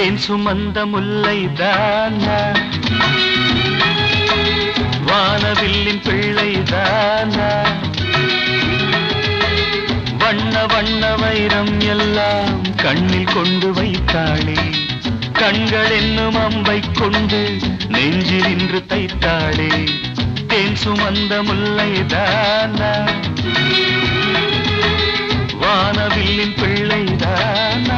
தேன் சுமந்த முல்லைதானா வானவில்லின் பிள்ளைதானா வண்ண வண்ண வைரம் எல்லாம் கண்ணில் கொண்டு வைத்தாளே கண்கள் என்னும் அம்பை கொண்டு நெஞ்சில் இன்று தைத்தாளே தேன் சுமந்த முல்லைதானா வானவில்லின் பிள்ளைதானா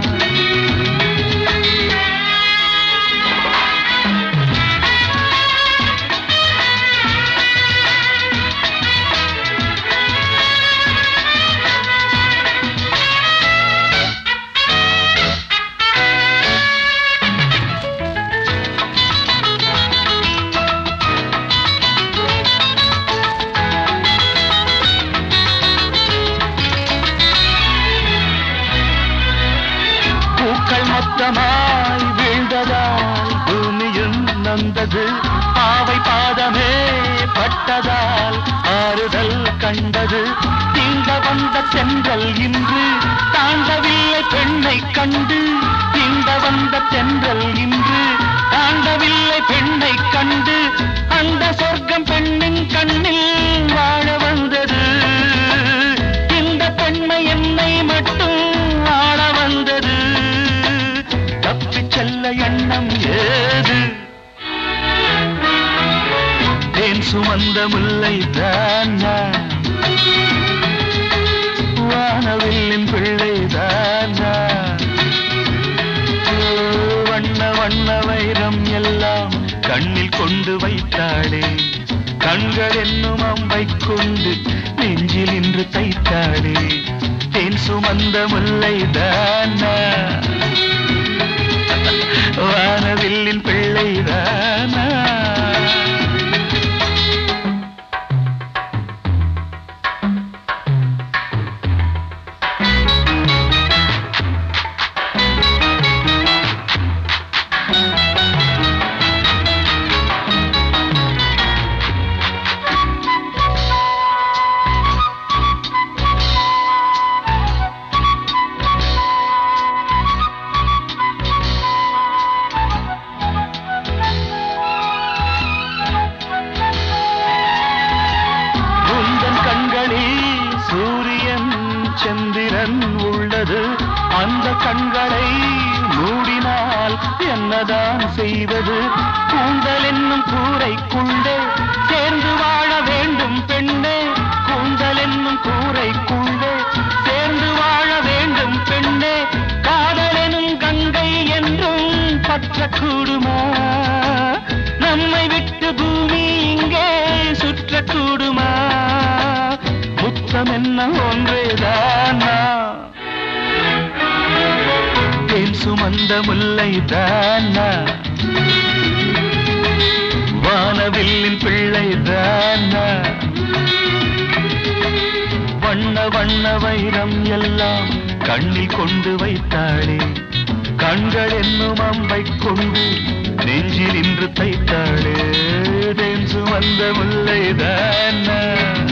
பூக்கள் மொத்தமாய் வீழ்ந்ததால் பூமியும் நொந்தது பாவை பாதமே பட்டதால் ஆறுதல் கண்டது தீண்ட வந்த தென்றல் இன்று தாண்டவில்லை பெண்ணை கண்டு தீண்ட வந்த தென்றல் இன்று தாண்டவில்லை பெண்ணை கண்டு அந்த சொர்க்கம் பெண்ணின் கண்ணில் வாழ வந்தது இந்த பெண்மை என்னை மட்டும் ஆள வந்தது தப்பிச் செல்ல எண்ணம் ஏது தேன் சுமந்த முல்லை தானா வானவில்லின் பிள்ளை தானா வண்ண வண்ண வைரம் எல்லாம் கண்ணில் கொண்டு வைத்தாளே கண்கள் என்னும் அம்பை கொண்டு நெஞ்சில் இன்று தைத்தாளே தேன் சுமந்த முல்லை தானா வானவில்லின் பிள்ளை தானா உந்தன் கண்களில் சூரியன் சந்திரன் உள்ளது அந்த கண்களை மூடினால் என்னதான் செய்வது கூந்தல் என்னும் கூரைக்குள்ளே சேர்ந்து வாழ வேண்டும் பெண்ணே கூந்தல் என்னும் கூரைக்குள்ளே சேர்ந்து வாழ வேண்டும் பெண்ணே காதலெனும் கங்கை என்றும் பற்றக்கூடுமா நம்மை விட்டு பூமி இங்கே சுற்றக்கூடுமா முத்தம் என்ன ஒன்றேதானா தேன் சுமந்த முல்லை தானா வானவில்லின் பிள்ளை தானா வண்ண வண்ண வைரம் எல்லாம் கண்ணில் கொண்டு வைத்தாளே கண்கள் என்னும் அம்பை கொண்டு நெஞ்சில் இன்று தைத்தாளே தேன் சுமந்த முல்லை தானா